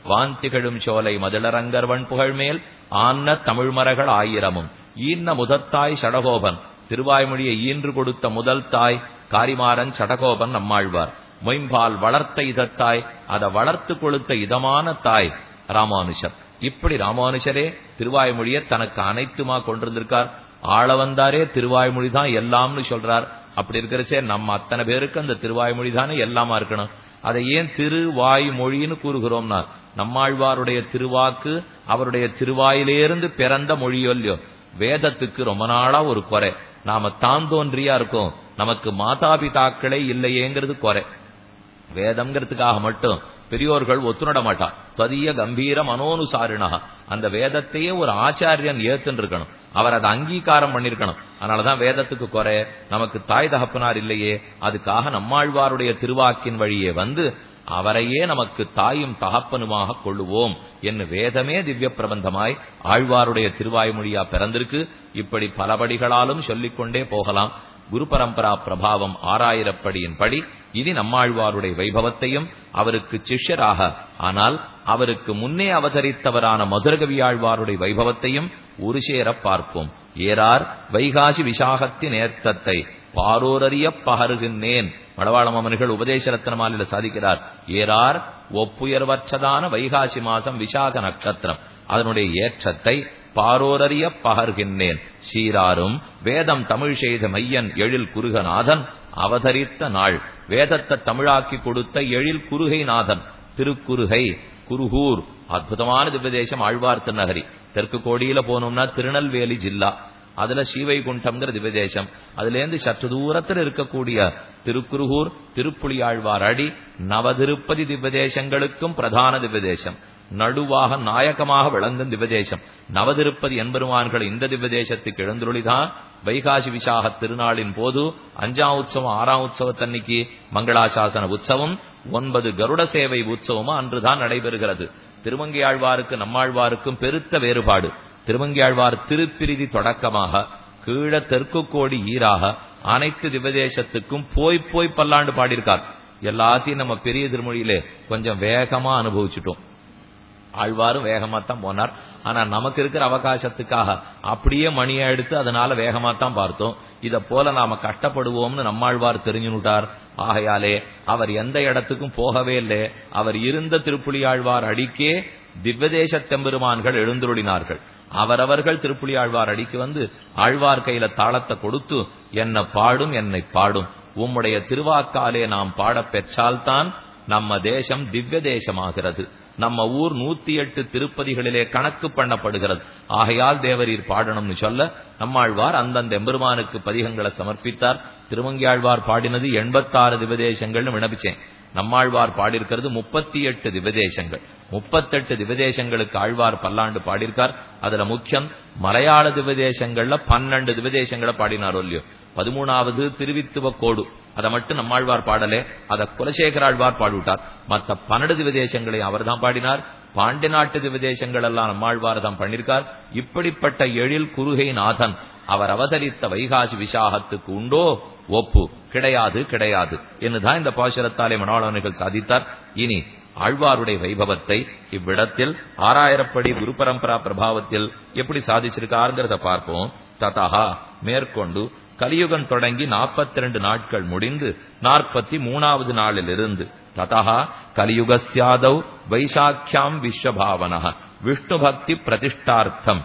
வாந்திகழும் சோலை மதிளரங்கர்வன் புகழ்மேல் ஆன்ன தமிழ்மரகள் ஆயிரமும் ஈன்ன முதத்தாய் சடகோபன் திருவாய்மொழியை ஈன்று கொடுத்த முதல் தாய் காரிமாறன் சடகோபன் நம்மாழ்வார் மொயம்பால் வளர்த்த இதத்தாய் அதை வளர்த்து கொடுத்த இதமான தாய் ராமானுஷர் இப்படி ராமானுஷரே திருவாய்மொழியை தனக்கு அனைத்துமா கொண்டிருந்திருக்கார் ஆள வந்தாரே திருவாய்மொழி தான் எல்லாம்னு சொல்றார் அப்படி இருக்கிறச்சே நம்ம அத்தனை பேருக்கு அந்த திருவாய்மொழி தானே எல்லாமா இருக்கணும் அதை ஏன் திருவாய்மொழின்னு கூறுகிறோம்னா நம்மாழ்வாருடைய திருவாக்கு அவருடைய திருவாயிலிருந்து பிறந்த மொழியொல்லியோ வேதத்துக்கு ரொம்ப நாளா ஒரு குறை நாம தான் தோன்றியா இருக்கோம் நமக்கு மாதாபிதாக்களே இல்லையேங்கிறது குறை வேதம்ங்கிறதுக்காக மட்டும் பெரியோர்கள் ஒத்துணட மாட்டா ததிய கம்பீர மனோனுசாரிணா அந்த வேதத்தையே ஒரு ஆச்சாரியன் ஏத்துன்னு இருக்கணும் அவர் அதை அங்கீகாரம் பண்ணிருக்கணும் அதனாலதான் வேதத்துக்கு குறை நமக்கு தாய் தகப்பனார் இல்லையே அதுக்காக நம்மாழ்வாருடைய திருவாக்கின் வழியே வந்து அவரையே நமக்கு தாயும் தகப்பனுமாக கொள்ளுவோம் என்று வேதமே திவ்ய பிரபந்தமாய் ஆழ்வாருடைய திருவாய்மொழியா பிறந்திருக்கு இப்படி பலபடிகளாலும் சொல்லிக்கொண்டே போகலாம் குரு பரம்பரா பிரபாவம் ஆறாயிரப்படியின்படி இனி நம்மாழ்வாருடைய வைபவத்தையும் அவருக்கு சிஷ்யராக ஆனால் அவருக்கு முன்னே அவதரித்தவரான மதுரகவியாழ்வாருடைய வைபவத்தையும் ஒரு சேர பார்ப்போம் ஏறார் வைகாசி விசாகத்தின் ஏத்தத்தை பாரோரறிய பகருகின்றேன் மடவாள மாமன்கள் உபதேச ரத்னமாலில சாதிக்கிறார் ஏறார் ஒப்புயர்வற்றதான வைகாசி மாசம் விசாக நட்சத்திரம் அதனுடைய ஏற்றத்தை பாரோரறிய பகர்கின்றேன் சீராரும் வேதம் தமிழ் செய்த மையன் எழில் குருகநாதன் அவதரித்த நாள் வேதத்தை தமிழாக்கி கொடுத்த எழில் குருகை நாதன் திருக்குறுகை குருகூர் அற்புதமான திவ்யதேசம் ஆழ்வார் திருநகரி தெற்கு கோடியில போனோம்னா திருநெல்வேலி ஜில்லா அதுல ஸ்ரீவைகுண்டம்ங்கிற திவ்யதேசம் அதுல இருந்து சற்று தூரத்தில் இருக்கக்கூடிய திருக்குருகூர் திருப்புலியாழ்வார் அடி நவதிருப்பதி திவ்யதேசங்களுக்கும் பிரதான திவ்யதேசம் நடுவாக நாயகமாக விளங்கும் திவ்யதேசம் நவதிருப்பதி என்பெருமான்கள் இந்த திவ்யதேசத்துக்கு எழுந்துருளிதான் வைகாசி விசாக திருநாளின் போது அஞ்சாம் உற்சவம் ஆறாம் உற்சவத்தன்னைக்கு மங்களாசாசன உற்சவம் ஒன்பது கருட சேவை உற்சவமும் அன்றுதான் நடைபெறுகிறது திருமங்கியாழ்வாருக்கு நம்மாழ்வாருக்கும் பெருத்த வேறுபாடு திருமங்கியாழ்வார் திருப்பிரிதி தொடக்கமாக கீழ தெற்கு கோடி ஈராக அனைத்து திவதேசத்துக்கும் போய் போய் பல்லாண்டு பாடியிருக்கார் எல்லாத்தையும் நம்ம பெரிய திருமொழியிலே கொஞ்சம் வேகமா அனுபவிச்சுட்டோம் ஆழ்வாரும் வேகமா தான் போனார் ஆனா நமக்கு இருக்கிற அவகாசத்துக்காக அப்படியே மணியை எடுத்து அதனால வேகமா தான் பார்த்தோம் இத போல நாம கஷ்டப்படுவோம்னு நம்மாழ்வார் தெரிஞ்சுனுட்டார் ஆகையாலே அவர் எந்த இடத்துக்கும் போகவே இல்லை அவர் இருந்த திருப்புலியாழ்வார் அடிக்கே திவ்வதேச தெம்பெருமான்கள் எழுந்துருளினார்கள் அவரவர்கள் திருப்புலி ஆழ்வார் அடிக்கு வந்து ஆழ்வார் கையில தாளத்தை கொடுத்து என்ன பாடும் என்னை பாடும் உம்முடைய திருவாக்காலே நாம் பாடப் பெற்றால்தான் நம்ம தேசம் திவ்ய தேசமாகிறது நம்ம ஊர் நூத்தி எட்டு திருப்பதிகளிலே கணக்கு பண்ணப்படுகிறது ஆகையால் தேவரீர் பாடணும்னு சொல்ல நம்மாழ்வார் அந்தந்த எம்பெருமானுக்கு பதிகங்களை சமர்ப்பித்தார் திருமங்கியாழ்வார் பாடினது எண்பத்தாறு திவதேசங்கள்னு விண்ணப்பிச்சேன் நம்மாழ்வார் பாடியிருக்கிறது முப்பத்தி எட்டு திவதேசங்கள் முப்பத்தெட்டு திவதேசங்களுக்கு ஆழ்வார் பல்லாண்டு பாடியிருக்கார் அதுல முக்கியம் மலையாள திவதேசங்கள்ல பன்னெண்டு திவதேசங்களை பாடினார் இல்லையோ பதிமூணாவது திருவித்துவ கோடு அதை மட்டும் நம்மாழ்வார் பாடலே அதை குலசேகராழ்வார் பாடிவிட்டார் மத்த பன்னெண்டு திவதேசங்களை அவர் தான் பாடினார் பாண்டி நாட்டு திவதேசங்கள் எல்லாம் நம்மாழ்வார் தான் பண்ணிருக்கார் இப்படிப்பட்ட எழில் குறுகை நாதன் அவர் அவதரித்த வைகாசி விசாகத்துக்கு உண்டோ ஒப்பு கிடையாது கிடையாது என்னுதான் இந்த பாசுரத்தாலே மனோளவனைகள் சாதித்தார் இனி ஆழ்வாருடைய வைபவத்தை இவ்விடத்தில் ஆறாயிரப்படி குரு பரம்பரா பிரபாவத்தில் எப்படி சாதிச்சிருக்காருங்கிறத பார்ப்போம் ததா மேற்கொண்டு கலியுகம் தொடங்கி நாற்பத்தி ரெண்டு நாட்கள் முடிந்து நாற்பத்தி மூணாவது நாளிலிருந்து ததா கலியுகஸ்யாதவ் வைசாக்கியாம் விஸ்வபாவன விஷ்ணு பக்தி பிரதிஷ்டார்த்தம்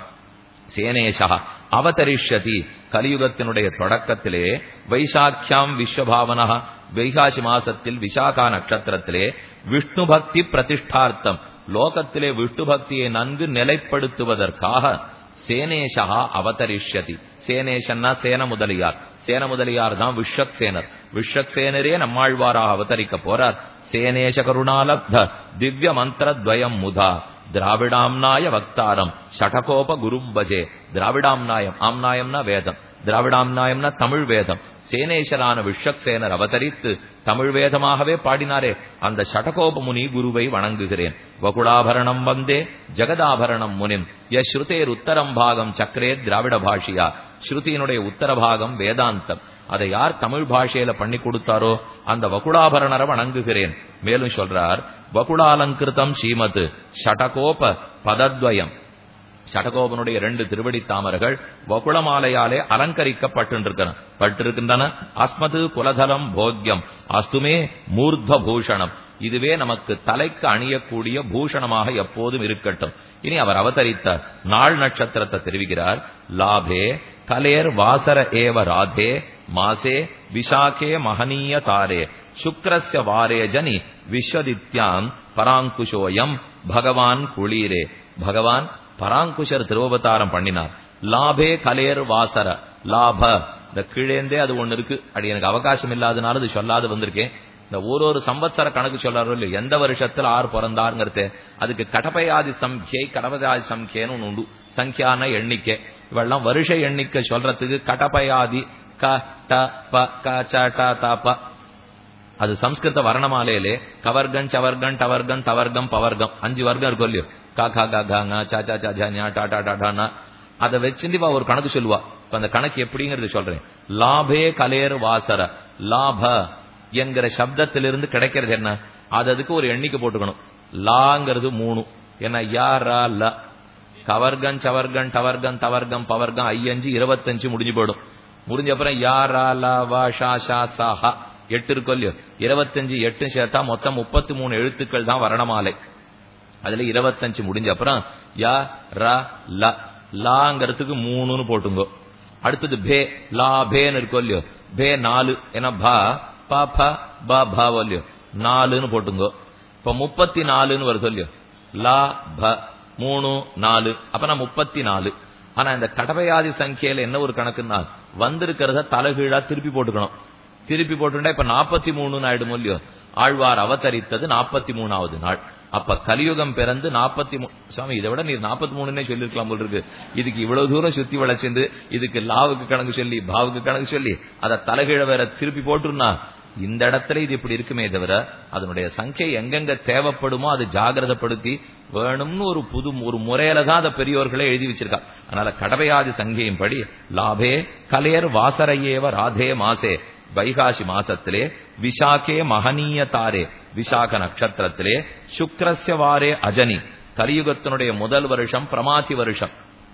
சேனேஷா அவதரிஷ்யதி கலியுகத்தினுடைய தொடக்கத்திலே வைசாக்கியாம் விஸ்வபாவனா வைகாசி மாசத்தில் விசாகா நட்சத்திரத்திலே விஷ்ணு பக்தி பிரதிஷ்டார்த்தம் லோகத்திலே விஷ்ணு பக்தியை நன்கு நிலைப்படுத்துவதற்காக சேனேஷா அவதரிஷ்யதி சேனேஷன்னா சேன முதலியார் சேன முதலியார் தான் விஸ்வக் சேனர் விஸ்வக் சேனரே நம்மாழ்வாராக அவதரிக்க போறார் சேனேஷ கருணாலப்த திவ்ய மந்திரத்வயம் முதா திராவிடாம்னாய வக்தாரம் ஷடகோப குரும் பஜே திராவிடாம்நாயம் ஆம்நாயம்னா வேதம் திராவிடாம்நாயம்னா தமிழ் வேதம் சேனேஸ்வரான விஸ்வக்சேனர் அவதரித்து தமிழ் வேதமாகவே பாடினாரே அந்த ஷடகோப முனி குருவை வணங்குகிறேன் வகுடாபரணம் வந்தே ஜெகதாபரணம் முனிம் யஸ்ருதேர் உத்தரம் பாகம் சக்கரே திராவிட பாஷியா ஸ்ருதியினுடைய உத்தர பாகம் வேதாந்தம் அதை யார் தமிழ் பாஷையில பண்ணி கொடுத்தாரோ அந்த வகுடாபரணரை வணங்குகிறேன் மேலும் சொல்றார் வகுடாலங்கிருதம் ஸ்ரீமத் ஷடகோப பதத்வயம் சடகோபனுடைய ரெண்டு திருவடி தாமர்கள் வகுளமாலையாலே அலங்கரிக்கப்பட்டிருக்கின்றன அஸ்மது குலதலம் போக்யம் அஸ்துமே மூர்த்த பூஷணம் இதுவே நமக்கு தலைக்கு அணியக்கூடிய பூஷணமாக எப்போதும் இருக்கட்டும் இனி அவர் அவதரித்த நாள் நட்சத்திரத்தை தெரிவிக்கிறார் லாபே கலேர் வாசர ஏவ ராதே மாசே விஷாகே மகனீய தாரே சுக்ரஸ்ய வாரே ஜனி விஸ்வதித்யாம் பராங்குஷோயம் பகவான் குளீரே பகவான் பராங்குஷர் திருவபதாரம் பண்ணினார் லாபே கலேர் வாசர லாப இந்த கீழேந்தே அது ஒண்ணு இருக்கு அப்படி எனக்கு அவகாசம் இல்லாதனால இது சொல்லாது வந்திருக்கேன் இந்த ஒரு ஒரு சம்பத்சர கணக்கு சொல்றாரோ இல்லையோ எந்த வருஷத்துல ஆறு பிறந்தாருங்கிறது அதுக்கு கடப்பையாதி சம்கே கடப்பயாதி சம்கேன்னு ஒண்ணு உண்டு சங்கியான எண்ணிக்கை இவெல்லாம் வருஷ எண்ணிக்கை சொல்றதுக்கு கடப்பயாதி க ட ப க ச ட த ப அது சம்ஸ்கிருத வர்ணமாலையிலே கவர்கன் சவர்கன் டவர்கன் தவர்கம் பவர்க்கம் அஞ்சு வர்க்கம் இருக்கும் இல்லையோ கா கா கா காங்க சா சா சா ஜா ஞா டா டா டா டானா அதை வச்சுட்டு இவ ஒரு கணக்கு சொல்லுவா இப்ப அந்த கணக்கு எப்படிங்கிறது சொல்றேன் லாபே கலேர் வாசர லாப என்கிற சப்தத்திலிருந்து கிடைக்கிறது என்ன அது அதுக்கு ஒரு எண்ணிக்கை போட்டுக்கணும் லாங்கிறது மூணு என்ன யா ரா ல கவர்கன் சவர்கன் டவர்கன் தவர்கம் பவர்கம் ஐயஞ்சு இருபத்தஞ்சு முடிஞ்சு போயிடும் முடிஞ்ச அப்புறம் யா ரா லா வா ஷா ஷா சா ஹா எட்டு இருக்கும் இல்லையோ இருபத்தஞ்சு எட்டு சேர்த்தா மொத்தம் முப்பத்தி மூணு எழுத்துக்கள் தான் வர்ணமாலை அதுல இருபத்தஞ்சு முடிஞ்ச அப்புறம் யா ர ல லாங்கிறதுக்கு மூணுன்னு போட்டுங்கோ அடுத்தது பே லா பேன்னு இருக்கும் இல்லையோ பே நாலு ஏன்னா பா ப ப ப ப இல்லையோ நாலுன்னு போட்டுங்கோ இப்ப முப்பத்தி நாலுன்னு வருது இல்லையோ லா ப மூணு நாலு அப்ப நான் முப்பத்தி நாலு ஆனா இந்த கடவையாதி சங்கியில என்ன ஒரு கணக்குன்னா வந்திருக்கிறத தலைகீழா திருப்பி போட்டுக்கணும் திருப்பி போட்டுட்டா இப்ப நாற்பத்தி மூணுன்னு ஆயிடும் இல்லையோ ஆழ்வார் அவதரித்தது நாற்பத்தி மூணாவது நாள் அப்ப கலியுகம் பிறந்து நாற்பத்தி சுவாமி இதை விட நீர் நாற்பத்தி மூணுன்னே சொல்லிருக்கலாம் போல் இருக்கு இதுக்கு இவ்வளவு தூரம் சுத்தி வளைச்சிருந்து இதுக்கு லாவுக்கு கணக்கு சொல்லி பாவுக்கு கணக்கு சொல்லி அதை தலைகீழ வேற திருப்பி போட்டுருனா இந்த இடத்துல இது இப்படி இருக்குமே தவிர அதனுடைய சங்கை எங்கெங்க தேவைப்படுமோ அது ஜாகிரதப்படுத்தி வேணும்னு ஒரு புது ஒரு முறையில தான் அதை பெரியோர்களே எழுதி வச்சிருக்கா அதனால கடவையாதி சங்கையும் படி லாபே கலேர் வாசரையேவ ராதே மாசே வைகாசி மாசத்திலே விஷாக்கே மகனீய தாரே விசாக நட்சத்திரத்திலே சுக்ரஸ்ய வாரே அஜனி கலியுகத்தினுடைய முதல் வருஷம் பிரமாதி வருஷம்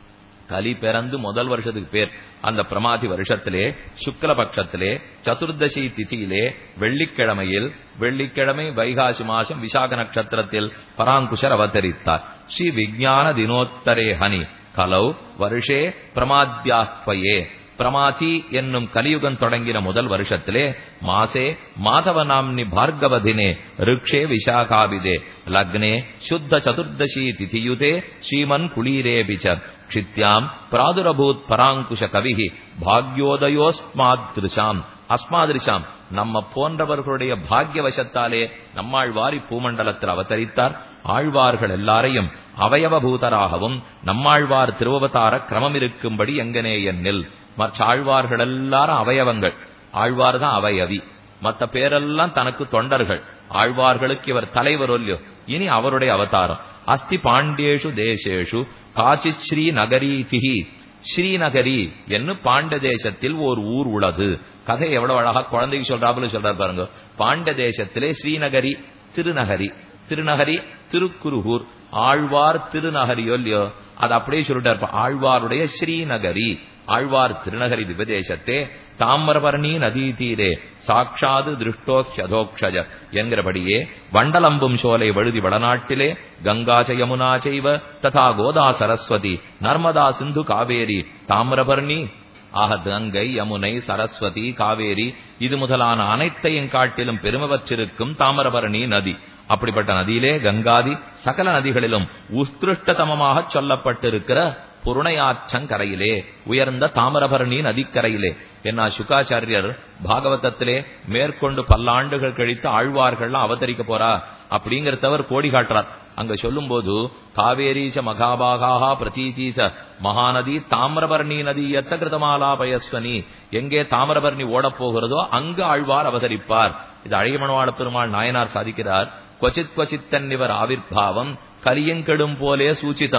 கலி பிறந்து முதல் வருஷத்துக்கு பேர் அந்த பிரமாதி வருஷத்திலே சுக்லபட்சத்திலே சதுர்தசி திதியிலே வெள்ளிக்கிழமையில் வெள்ளிக்கிழமை வைகாசி மாசம் விசாக நட்சத்திரத்தில் பராங்குஷர் அவதரித்தார் ஸ்ரீ விஜயான தினோத்தரே ஹனி கலௌ வருஷே பிரமாத்யாஹ்வயே பிரமாதி என்னும் கலியுகம் தொடங்கின முதல் வருஷத்திலே மாசே மாதவ நாம்னி பார்கவதினே ரிக்ஷே விஷாகாபிதே லக்னே சுத்த சதுர்தசி திதியுதே ஸ்ரீமன் குளீரே பிச்ச க்ஷித்யாம் பிராதுரபூத் பராங்குஷ கவிஹி பாக்யோதயோஸ்மாத் திருஷாம் அஸ்மாதிருஷாம் நம்ம போன்றவர்களுடைய பாக்யவசத்தாலே நம்மாழ்வாரி பூமண்டலத்தில் அவதரித்தார் ஆழ்வார்கள் எல்லாரையும் அவயவபூதராகவும் நம்மாழ்வார் திருவவதார கிரமம் இருக்கும்படி எங்கனே என்னில் மற்ற ஆழ்வார்கள் எல்லாரும் அவயவங்கள் ஆழ்வார் தான் அவயவி மத்த பேரெல்லாம் தனக்கு தொண்டர்கள் ஆழ்வார்களுக்கு இவர் தலைவர் ஒல்லியோ இனி அவருடைய அவதாரம் அஸ்தி பாண்டியேஷு தேசேஷு காசித் ஸ்ரீ நகரீதிகி ஸ்ரீநகரி என்று பாண்ட தேசத்தில் ஒரு ஊர் உள்ளது கதை எவ்வளவு அழகா குழந்தைக்கு சொல்றாப்புல சொல்றாரு பாருங்க பாண்ட தேசத்திலே ஸ்ரீநகரி திருநகரி திருநகரி திருக்குருகூர் ஆழ்வார் திருநகரியோ இல்லையோ அது அப்படியே சொல்லிட்டார் ஆழ்வாருடைய ஸ்ரீநகரி ஆழ்வார் திருநகரி திவதேசத்தே தாமிரபரணி நதி தீரே சாட்சாது திருஷ்டோக்ஷதோக்ஷஜ என்கிறபடியே வண்டலம்பும் சோலை வழுதி வடநாட்டிலே கங்காச்ச யமுனா செய்வ ததா கோதா சரஸ்வதி நர்மதா சிந்து காவேரி தாமிரபரணி ஆக கங்கை யமுனை சரஸ்வதி காவேரி இது முதலான அனைத்தையும் காட்டிலும் பெருமவற்றிருக்கும் தாமிரபரணி நதி அப்படிப்பட்ட நதியிலே கங்காதி சகல நதிகளிலும் உத்கிருஷ்டதமமாக சொல்லப்பட்டிருக்கிற புருணையாற்றங்கரையிலே உயர்ந்த தாமிரபரணி நதிக்கரையிலே என்ன சுகாச்சாரியர் பாகவதத்திலே மேற்கொண்டு பல்லாண்டுகள் கழித்து ஆழ்வார்கள்லாம் அவதரிக்க போறா அப்படிங்கிறதவர் கோடி காட்டுறார் அங்க சொல்லும் போது காவேரீச மகாபாகா பிரதீதீச மகாநதி தாமிரபரணி நதி எத்த கிருதமாலாபயஸ்வனி எங்கே தாமிரபரணி ஓடப் போகிறதோ அங்கு ஆழ்வார் அவதரிப்பார் இது அழகிமணவாள பெருமாள் நாயனார் சாதிக்கிறார் கொச்சித் கொச்சித் தன்னிவர் ஆவிர்பாவம் கலியங்கெடும் போலே சூச்சிதம்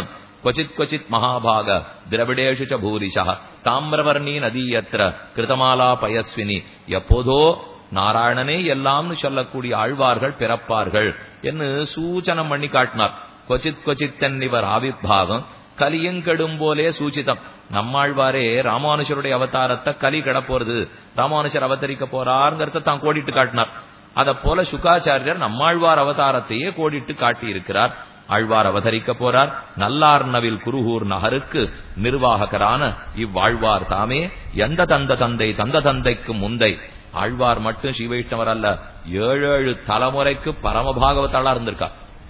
क्वचित् क्वचित् महाभाग திரவிடேஷு ச பூரிஷா தாமிரவர்ணி நதியத்திர கிருதமாலா பயஸ்வினி எப்போதோ நாராயணனே எல்லாம்னு சொல்லக்கூடிய ஆழ்வார்கள் பிறப்பார்கள் என்று சூச்சனம் பண்ணி காட்டினார் கொச்சித் கொச்சித் தென்னிவர் ஆவிர்பாவம் கலியும் கெடும் போலே சூச்சிதம் நம்மாழ்வாரே ராமானுஷருடைய அவதாரத்தை கலி கிடப்போறது ராமானுஷர் அவதரிக்க போறாருங்கிறத தான் கோடிட்டு காட்டினார் அத போல சுகாச்சாரியர் நம்மாழ்வார் அவதாரத்தையே கோடிட்டு காட்டி இருக்கிறார் ஆழ்வார் அவதரிக்க போறார் நல்லார்னவில் குருகூர் நகருக்கு நிர்வாகரான இவ்வாழ்வார் தாமே எந்த தந்த தந்தை தந்த தந்தைக்கு முந்தை ஆழ்வார் மட்டும் ஸ்ரீவைஷ்ணவர் அல்ல ஏழு ஏழு தலைமுறைக்கு பரமபாகவத்தாளா இருந்திருக்கா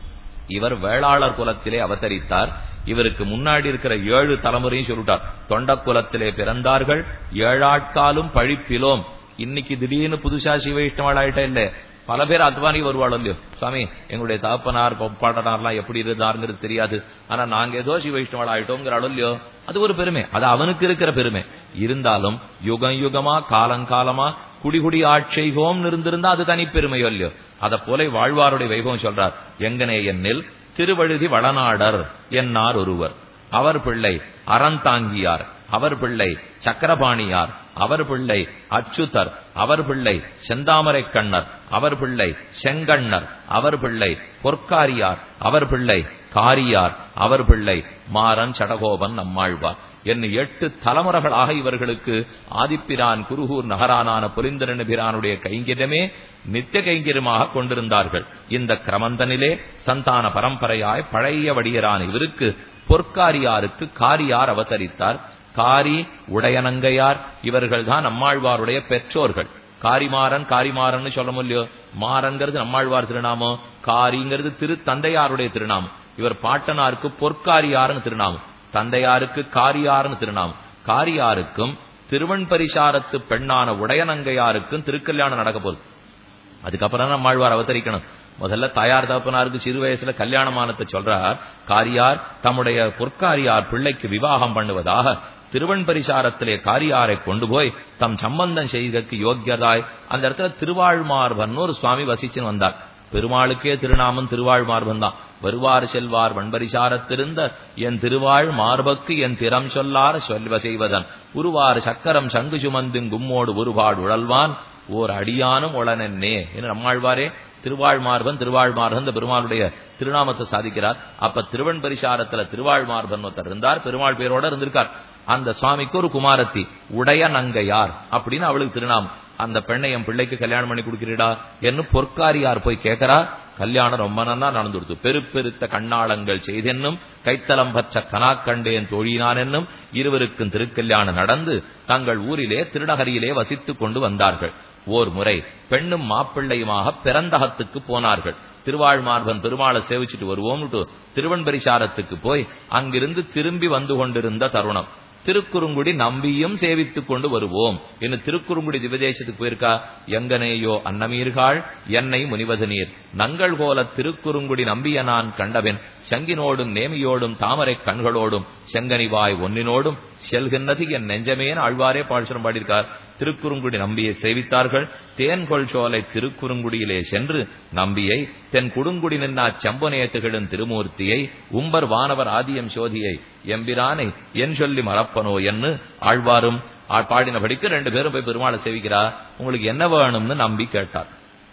இவர் வேளாளர் குலத்திலே அவதரித்தார் இவருக்கு முன்னாடி இருக்கிற ஏழு தலைமுறையும் சொல்லிட்டார் தொண்ட குலத்திலே பிறந்தார்கள் ஏழாட்காலும் பழிப்பிலோம் இன்னைக்கு திடீர்னு புதுசா சிவைஷ்ணவாள் ஆயிட்டா இல்ல பல பேர் அத்வானி வருவாள் இல்லையோ சுவாமி எங்களுடைய தாப்பனார் பாட்டனார்லாம் எப்படி இருந்தாருங்கிறது தெரியாது ஆனா நாங்க ஏதோ சிவைஷ்ணவாள் ஆயிட்டோங்கிற இல்லையோ அது ஒரு பெருமை அது அவனுக்கு இருக்கிற பெருமை இருந்தாலும் யுகம் யுகமா காலங்காலமா குடிகுடி ஆட்செய்வோம் இருந்திருந்தா அது தனி பெருமையோ இல்லையோ அத போல வாழ்வாருடைய வைபவம் சொல்றார் எங்கனே என்னில் திருவழுதி வளநாடர் என்னார் ஒருவர் அவர் பிள்ளை அறந்தாங்கியார் அவர் பிள்ளை சக்கரபாணியார் அவர் பிள்ளை அச்சுதர் அவர் பிள்ளை செந்தாமரை கண்ணர் அவர் பிள்ளை செங்கண்ணர் அவர் பிள்ளை பொற்காரியார் அவர் பிள்ளை காரியார் அவர் பிள்ளை மாறன் சடகோபன் நம்மாழ்வார் என்ன எட்டு தலைமுறைகளாக இவர்களுக்கு ஆதிப்பிரான் குருகூர் நகரானான புரிந்தரனுபிரானுடைய கைங்கிரமே நித்திய கைங்கிரமாக கொண்டிருந்தார்கள் இந்த கிரமந்தனிலே சந்தான பரம்பரையாய் பழைய வடியரான இவருக்கு பொற்காரியாருக்கு காரியார் அவதரித்தார் காரி உடையனங்கையார் இவர்கள் தான் நம்மாழ்வாருடைய பெற்றோர்கள் காரிமாறன் காரிமாறன் சொல்ல முடியோ மாறன்கிறது நம்மாழ்வார் திருநாமம் காரிங்கிறது திரு தந்தையாருடைய திருநாமம் இவர் பாட்டனாருக்கு பொற்காரியார்னு திருநாமம் தந்தையாருக்கு காரியார்னு திருநாமம் காரியாருக்கும் திருவன் பரிசாரத்து பெண்ணான உடையனங்கையாருக்கும் திருக்கல்யாணம் நடக்க போகுது அதுக்கப்புறம் நம்ம ஆழ்வார் அவதரிக்கணும் முதல்ல தாயார் தகப்பனாருக்கு சிறு வயசுல கல்யாணமானத்தை சொல்றார் காரியார் தம்முடைய பொற்காரியார் பிள்ளைக்கு விவாகம் பண்ணுவதாக திருவன் பரிசாரத்திலே காரியாரை கொண்டு போய் தம் சம்பந்தம் செய்தற்கு யோக்கியதாய் அந்த இடத்துல திருவாழ்மார்பன் ஒரு சுவாமி வசிச்சுன்னு வந்தார் பெருமாளுக்கே திருநாமம் திருவாழ்மார்பன் தான் வருவார் செல்வார் வன்பரிசாரத்திருந்த என் திருவாழ் மார்பக்கு என் திறம் சொல்லார் சொல்வ செய்வதன் உருவார் சக்கரம் சங்கு சுமந்தும் கும்மோடு ஒருபாடு உழல்வான் ஓர் அடியானும் உளனென்னே என்று நம்மாழ்வாரே திருவாழ்மார்பன் திருவாழ்மார்பன் இந்த பெருமாளுடைய திருநாமத்தை சாதிக்கிறார் அப்ப திருவன் பரிசாரத்துல திருவாழ்மார்பன் ஒருத்தர் இருந்தார் பெருமாள் பேரோட இருந்திருக்கார் அந்த சுவாமிக்கு ஒரு குமாரத்தி உடைய நங்கையார் அப்படின்னு அவளுக்கு திருநாமம் அந்த பெண்ணை என் பிள்ளைக்கு கல்யாணம் பண்ணி கொடுக்கிறீடா என்று பொற்காரியார் போய் கேட்கிறா கல்யாணம் ரொம்ப நன்னா நடந்துடுத்து பெருப்பெருத்த கண்ணாளங்கள் செய்தென்னும் கைத்தலம் பற்ற கனாக்கண்டேன் தோழினான் என்னும் இருவருக்கும் திருக்கல்யாணம் நடந்து தங்கள் ஊரிலே திருநகரியிலே வசித்துக் கொண்டு வந்தார்கள் ஓர் முறை பெண்ணும் மாப்பிள்ளையுமாக பிறந்தகத்துக்கு போனார்கள் திருவாழ்மார்பன் பெருமாளை சேவிச்சுட்டு வருவோம் திருவன்பரிசாரத்துக்கு போய் அங்கிருந்து திரும்பி வந்து கொண்டிருந்த தருணம் திருக்குறுங்குடி நம்பியும் சேவித்துக் கொண்டு வருவோம் என்று திருக்குறுங்குடி திவதேசத்துக்கு போயிருக்கா எங்கனேயோ அன்னமீர்கள் என்னை முனிவது நீர் நங்கள் போல திருக்குறுங்குடி நம்பிய நான் கண்டவன் சங்கினோடும் நேமியோடும் தாமரை கண்களோடும் செங்கனிவாய் ஒன்னினோடும் செல்கின்றது என் நெஞ்சமேன் ஆழ்வாரே பாழ்சனம் பாடியிருக்கார் திருக்குறுங்குடி நம்பியை சேவித்தார்கள் தேன்கொள் சோலை திருக்குறுங்குடியிலே சென்று நம்பியை தென் குடுங்குடி நின்னா செம்பனேத்துகளின் திருமூர்த்தியை உம்பர் வானவர் ஆதியம் சோதியை எம்பிரானை என் சொல்லி மறப்பனோ என்று ஆழ்வாரும் பாடினபடிக்கு ரெண்டு பேரும் போய் பெருமாளை சேவிக்கிறா உங்களுக்கு என்ன வேணும்னு நம்பி கேட்டார்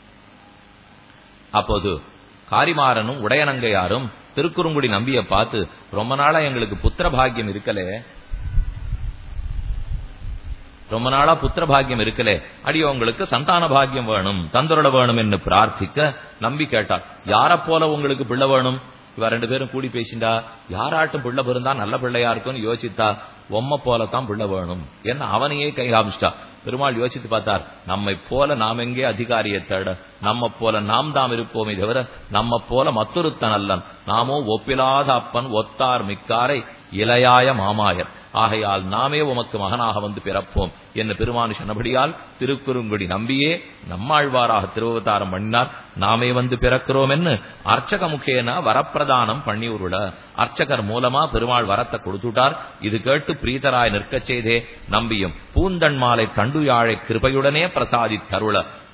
அப்போது காரிமாறனும் உடையனங்கையாரும் திருக்குறுங்குடி நம்பிய பார்த்து ரொம்ப நாளா எங்களுக்கு புத்திர பாக்கியம் இருக்கலே ரொம்ப நாளா புத்திர பாக்கியம் இருக்கலே அடியவங்களுக்கு சந்தான பாக்கியம் வேணும் தந்தருட வேணும் என்று பிரார்த்திக்க நம்பி கேட்டார் யார போல உங்களுக்கு பிள்ளை வேணும் இவ ரெண்டு பேரும் கூடி பேசிண்டா யாராட்டும் பிள்ளை பிறந்தா நல்ல பிள்ளையா இருக்கும்னு யோசித்தா உம்ம போலத்தான் பிள்ளை வேணும் என்ன அவனையே கை காமிச்சிட்டா பெருமாள் யோசித்து பார்த்தார் நம்மை போல நாம் எங்கே அதிகாரியை தேட நம்ம போல நாம் தாம் இருப்போமே தவிர நம்ம போல மற்றொருத்தன் அல்லன் நாமோ ஒப்பிலாத அப்பன் ஒத்தார் மிக்காரை இளையாய மாமாயர் ஆகையால் நாமே உமக்கு மகனாக வந்து பிறப்போம் என்று பெருமானு சொன்னபடியால் திருக்குறுங்குடி நம்பியே நம்மாழ்வாராக திருவதாரம் பண்ணினார் நாமே வந்து பிறக்கிறோம் என்று அர்ச்சக முகேன வரப்பிரதானம் பண்ணி உருள அர்ச்சகர் மூலமா பெருமாள் வரத்தை கொடுத்துட்டார் இது கேட்டு பிரீதராய் நிற்கச் செய்தே நம்பியும் பூந்தன் மாலை தண்டுயாழை கிருபையுடனே பிரசாதி தருள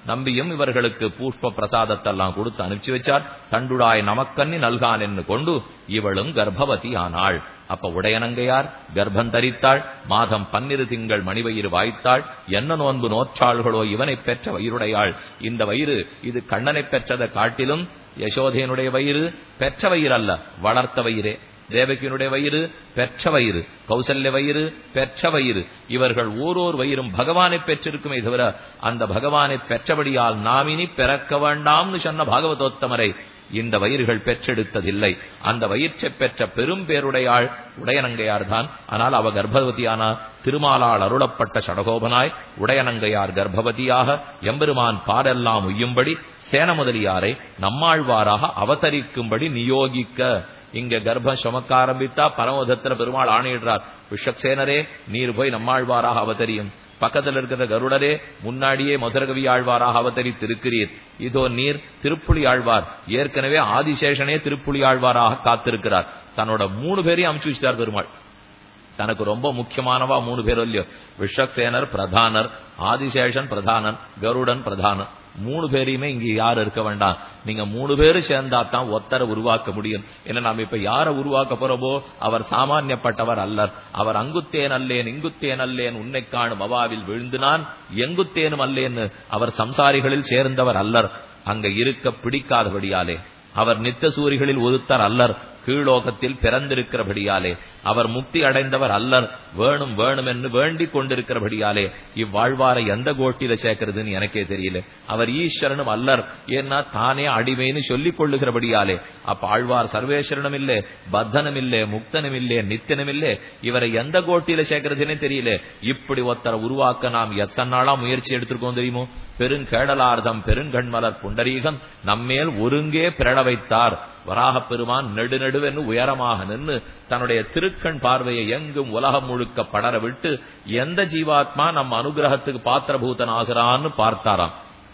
நம்பியும் இவர்களுக்கு புஷ்ப பிரசாதத்தெல்லாம் கொடுத்து அனுப்பிச்சு வச்சார் தண்டுடாய் நமக்கன்னி நல்கான் என்று கொண்டு இவளும் கர்ப்பவதி ஆனாள் அப்ப உடையனங்கையார் கர்ப்பம் தரித்தாள் மாதம் பன்னிரு திங்கள் மணிவயிறு வாய்த்தாள் என்ன நோன்பு நோற்றாள்களோ இவனை பெற்ற வயிறுடையாள் இந்த வயிறு இது கண்ணனை பெற்றதை காட்டிலும் யசோதையனுடைய வயிறு பெற்ற வயிறு அல்ல வளர்த்த வயிறே தேவகியினுடைய வயிறு பெற்ற வயிறு கௌசல்ய வயிறு பெற்ற வயிறு இவர்கள் ஓரோர் வயிறும் பகவானை பெற்றிருக்குமே தவிர அந்த பகவானை பெற்றபடியால் நாம் இனி பிறக்க வேண்டாம்னு சொன்ன பாகவதோத்தமரை இந்த வயிறுகள் பெற்றெடுத்ததில்லை அந்த வயிற்றை பெற்ற பெரும் பேருடையாள் உடையனங்கையார் தான் ஆனால் அவ கர்ப்பவதியான திருமாலால் அருளப்பட்ட சடகோபனாய் உடையனங்கையார் கர்ப்பவதியாக எம்பெருமான் பாடெல்லாம் உய்யும்படி சேன முதலியாரை நம்மாழ்வாராக அவதரிக்கும்படி நியோகிக்க இங்க கர்ப்பம் சுமக்க ஆரம்பித்தா பரமோதத்திர பெருமாள் ஆணையிடுறார் விஷக்சேனரே நீர் போய் நம்மாழ்வாராக அவதரியும் பக்கத்தில் இருக்கிற கருடரே முன்னாடியே மதுரகவி ஆழ்வாராக அவதரித்திருக்கிறீர் இதோ நீர் திருப்புலி ஆழ்வார் ஏற்கனவே ஆதிசேஷனே திருப்புலி ஆழ்வாராக காத்திருக்கிறார் தன்னோட மூணு பேரையும் அமுச்சு வச்சிட்டார் பெருமாள் தனக்கு ரொம்ப முக்கியமானவா மூணு பேர் இல்லையோ விஷக்சேனர் பிரதானர் ஆதிசேஷன் பிரதானன் கருடன் பிரதானன் மூணு பேரையுமே இங்க யாரும் இருக்க வேண்டாம் நீங்க மூணு பேரும் சேர்ந்தா தான் ஒத்தரை உருவாக்க முடியும் ஏன்னா நாம இப்ப யாரை உருவாக்க போறோமோ அவர் சாமானியப்பட்டவர் அல்லர் அவர் அங்குத்தேன் அல்லேன் இங்குத்தேன் அல்லேன் உன்னை காணும் அவாவில் விழுந்து நான் எங்குத்தேனும் அல்லேன்னு அவர் சம்சாரிகளில் சேர்ந்தவர் அல்லர் அங்க இருக்க பிடிக்காதபடியாலே அவர் நித்த சூரிகளில் ஒதுத்தார் அல்லர் கீழோகத்தில் பிறந்திருக்கிறபடியாலே அவர் முக்தி அடைந்தவர் அல்லர் வேணும் வேணும் என்று வேண்டிக் கொண்டிருக்கிறபடியாலே இவ்வாழ்வாரை எந்த கோட்டில சேர்க்கிறதுன்னு எனக்கே தெரியல அவர் ஈஸ்வரனும் அல்லர் ஏன்னா தானே அடிமைன்னு சொல்லிக் கொள்ளுகிறபடியாலே அப்ப ஆழ்வார் சர்வேஸ்வரனும் இல்லே பத்தனும் இல்லே முக்தனும் இல்லே நித்தனும் இல்லே இவரை எந்த கோட்டில சேர்க்கிறதுனே தெரியல இப்படி ஒருத்தரை உருவாக்க நாம் எத்தனை நாளா முயற்சி எடுத்திருக்கோம் தெரியுமோ பெருங்கேடலார்தம் பெருங்கண்மலர் புண்டரீகம் நம்மேல் ஒருங்கே பிறழ வைத்தார் வராக பெருமான் நெடுநெடுவென்னு உயரமாக நின்று தன்னுடைய திருக்கண் பார்வையை எங்கும் உலகம் முழுக்க படர விட்டு எந்த ஜீவாத்மா நம்ம அனுகிரகத்துக்கு பாத்திரபூதன் ஆகிறான்னு பார்த்தாராம்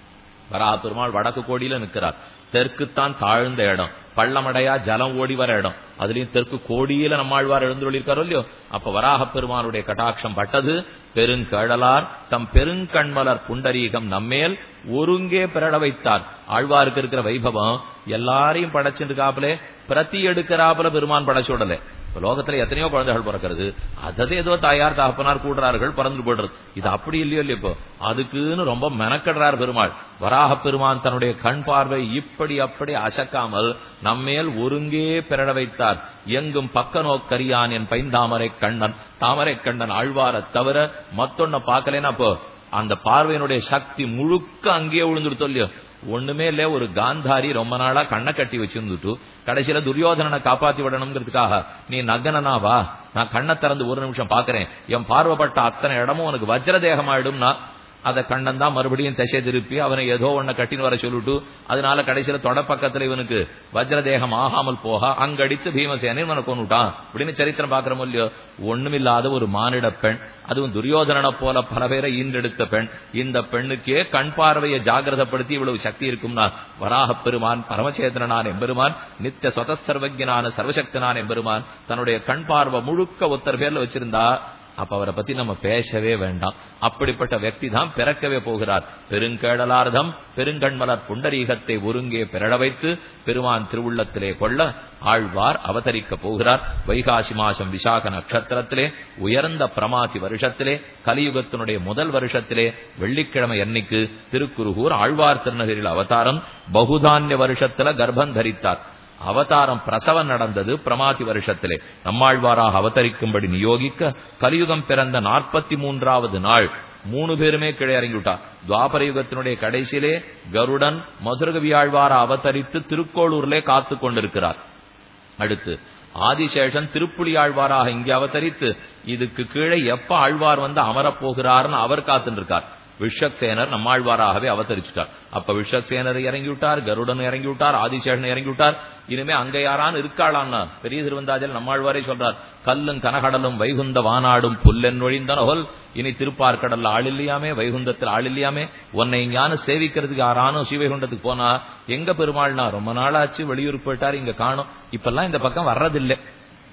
வராக பெருமாள் வடக்கு கோடியில நிற்கிறார் தெற்குத்தான் தாழ்ந்த இடம் பள்ளமடையா ஜலம் ஓடி வர இடம் அதுலயும் தெற்கு கோடியில நம்மாழ்வார் எழுந்துள்ளிருக்காரோ இல்லையோ அப்ப வராக பெருமானுடைய கட்டாட்சம் பட்டது பெருங்கழலார் தம் பெருங்கண்மலர் புண்டரீகம் நம்மேல் ஒருங்கே பிறட வைத்தார் ஆழ்வாருக்கு இருக்கிற வைபவம் எல்லாரையும் படைச்சிருக்காப்புல பிரதி எடுக்கிறாப்புல பெருமான் படைச்சுடல இப்ப லோகத்துல எத்தனையோ குழந்தைகள் பிறக்கிறது அதது ஏதோ தாயார் தகப்பனார் கூடுறார்கள் பறந்து போடுறது இது அப்படி இல்லையோ இல்லையோ இப்போ அதுக்குன்னு ரொம்ப மெனக்கடுறார் பெருமாள் வராக பெருமான் தன்னுடைய கண் பார்வை இப்படி அப்படி அசக்காமல் நம்மேல் ஒருங்கே பிறட வைத்தார் எங்கும் பக்க நோக்கரியான் என் பைந்தாமரை கண்ணன் தாமரை கண்ணன் ஆழ்வார தவிர மத்தொன்ன பார்க்கலன்னா இப்போ அந்த பார்வையினுடைய சக்தி முழுக்க அங்கேயே விழுந்துடுத்தோ இல்லையோ ஒண்ணுமே இல்ல ஒரு காந்தாரி ரொம்ப நாளா கண்ணை கட்டி வச்சிருந்துட்டு கடைசியில துரியோதனனை காப்பாத்தி விடணுங்கிறதுக்காக நீ நகனனா வா நான் கண்ணை திறந்து ஒரு நிமிஷம் பாக்குறேன் என் பார்வைப்பட்ட அத்தனை இடமும் உனக்கு வஜ்ர தேகமாயிடும்னா அதை கண்ணன் தான் மறுபடியும் திசை திருப்பி அவனை ஏதோ ஒன்ன கட்டின்னு வர சொல்லிட்டு அதனால கடைசியில தொட பக்கத்துல இவனுக்கு வஜ்ரதேகம் ஆகாமல் போக அங்கடித்து பீமசேனன் இவனை கொண்டுட்டான் அப்படின்னு சரித்திரம் பாக்குறோம் இல்லையோ ஒண்ணுமில்லாத ஒரு மானிட பெண் அதுவும் துரியோதனனை போல பல பேரை ஈன்றெடுத்த பெண் இந்த பெண்ணுக்கே கண் பார்வையை ஜாகிரதப்படுத்தி இவ்வளவு சக்தி இருக்கும்னா வராக பெருமான் பரமச்சேதனான் எம்பெருமான் நித்திய சொதசர்வஜனான சர்வசக்தனான் எம்பெருமான் தன்னுடைய கண் பார்வை முழுக்க ஒத்தர் பேர்ல வச்சிருந்தா அப்ப அவரை பத்தி நம்ம பேசவே வேண்டாம் அப்படிப்பட்ட వ్యక్తి தான் பிறக்கவே போகிறார் பெருங்கேடலார்தம் பெருங்கண்மலர் புண்டரீகத்தை ஒருங்கே பிறட வைத்து பெருமான் திருவுள்ளத்திலே கொள்ள ஆழ்வார் அவதரிக்க போகிறார் வைகாசி மாசம் விசாக நட்சத்திரத்திலே உயர்ந்த பிரமாதி வருஷத்திலே கலியுகத்தினுடைய முதல் வருஷத்திலே வெள்ளிக்கிழமை அன்னைக்கு திருக்குருகூர் ஆழ்வார் திருநகரில் அவதாரம் பகுதான்ய வருஷத்துல கர்ப்பம் தரித்தார் அவதாரம் பிரசவம் நடந்தது பிரமாதி வருஷத்திலே நம்மாழ்வாராக அவதரிக்கும்படி நியோகிக்க கலியுகம் பிறந்த நாற்பத்தி மூன்றாவது நாள் மூணு பேருமே கீழே இறங்கிவிட்டார் துவாபர யுகத்தினுடைய கடைசியிலே கருடன் மதுரகவியாழ்வார அவதரித்து திருக்கோளூர்லே காத்து கொண்டிருக்கிறார் அடுத்து ஆதிசேஷன் திருப்புலி ஆழ்வாராக இங்கே அவதரித்து இதுக்கு கீழே எப்ப ஆழ்வார் வந்து அமரப்போகிறார்னு அவர் காத்துருக்கார் விஷக்சேனர் நம்மாழ்வாராகவே அவதரிச்சுட்டார் அப்ப விஷக்சேனர் இறங்கி விட்டார் கருடன் இறங்கி விட்டார் ஆதிசேஷன் இறங்கி விட்டார் இனிமே அங்க யாரான்னு இருக்காளான்னா பெரிய திருவந்தாஜல் நம்மாழ்வாரே சொல்றார் கல்லும் கனகடலும் வைகுந்த வானாடும் புல்லென் ஒழிந்தனொல் இனி திருப்பார்கடல்ல ஆள் இல்லையாமே வைகுந்தத்தில் ஆள் இல்லையாமே உன்னை ஞான சேவிக்கிறதுக்கு யாரானும் ஸ்ரீவைகுண்டத்துக்கு போனா எங்க பெருமாள்னா ரொம்ப நாளாச்சு வெளியூர் போயிட்டாரு இங்க காணும் இப்பெல்லாம் இந்த பக்கம் வர்றதில்லை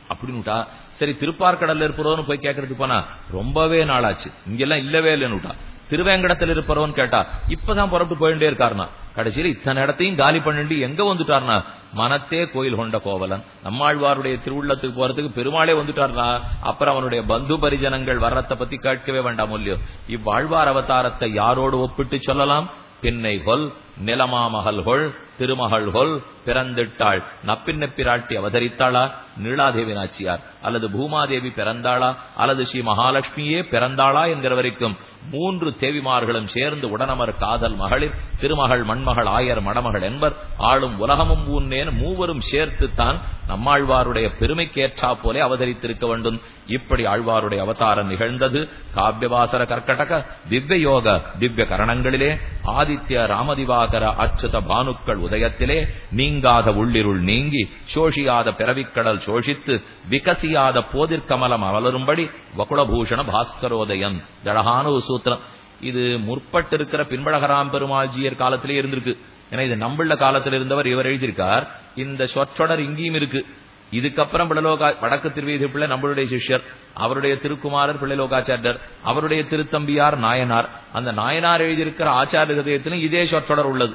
அப்படின்னு சரி திருப்பார்கடல்ல இருப்பவன்னு போய் கேட்கறதுக்கு போனா ரொம்பவே நாளாச்சு இங்கெல்லாம் இல்லவே இல்லைன்னு திருவேங்கடத்தில் இருப்பவன் கேட்டா இப்பதான் புறப்பட்டு போயிட்டே இருக்காருனா கடைசியில் இத்தனை இடத்தையும் காலி பண்ணிட்டு எங்க வந்துட்டார்னா மனத்தே கோயில் கொண்ட கோவலன் நம்மாழ்வாருடைய திருவுள்ளத்துக்கு போறதுக்கு பெருமாளே வந்துட்டார்னா அப்புறம் அவனுடைய பந்து பரிஜனங்கள் வர்றத பத்தி கேட்கவே வேண்டாம் இல்லையோ இவ்வாழ்வார் அவதாரத்தை யாரோடு ஒப்பிட்டு சொல்லலாம் பின்னை கொல் நிலமாமகள் கொள் திருமகள் கொல் பிறந்திட்டாள் நப்பின்ன பிராட்டி அவதரித்தாளா நீலாதேவி நாச்சியார் அல்லது பூமாதேவி பிறந்தாளா அல்லது ஸ்ரீ மகாலட்சுமியே பிறந்தாளா என்கிற வரைக்கும் மூன்று தேவிமார்களும் சேர்ந்து உடனமர் காதல் மகளிர் திருமகள் மண்மகள் ஆயர் மடமகள் என்பர் ஆளும் உலகமும் ஊன்னேன் மூவரும் சேர்த்துத்தான் நம்மாழ்வாருடைய பெருமைக்கேற்றா போலே அவதரித்திருக்க வேண்டும் இப்படி ஆழ்வாருடைய அவதாரம் நிகழ்ந்தது காவியவாசர கர்க்கடக திவ்ய யோக திவ்ய கரணங்களிலே ஆதித்ய ராமதிவாகர அச்சுத பானுக்கள் உதயத்திலே நீங்காத உள்ளிருள் நீங்கி சோஷியாத பிறவிக்கடல் சோஷித்து விகசியாத போதிர்கமலம் அமலரும்படி வகுளபூஷண பாஸ்கரோதயன் ஜடகான ஒரு சூத்திரம் இது முற்பட்டு இருக்கிற பின்பழகராம் பெருமாள்ஜியர் காலத்திலே இருந்திருக்கு ஏன்னா இது நம்புள்ள காலத்தில் இருந்தவர் இவர் எழுதியிருக்கார் இந்த சொற்றொடர் இங்கேயும் இருக்கு இதுக்கப்புறம் பிள்ளலோகா வடக்கு திருவீதி பிள்ளை நம்மளுடைய சிஷ்யர் அவருடைய திருக்குமாரர் பிள்ளைலோகாச்சாரியர் அவருடைய திருத்தம்பியார் நாயனார் அந்த நாயனார் எழுதியிருக்கிற ஆச்சார ஹதயத்திலும் இதே சொற்றொடர் உள்ளது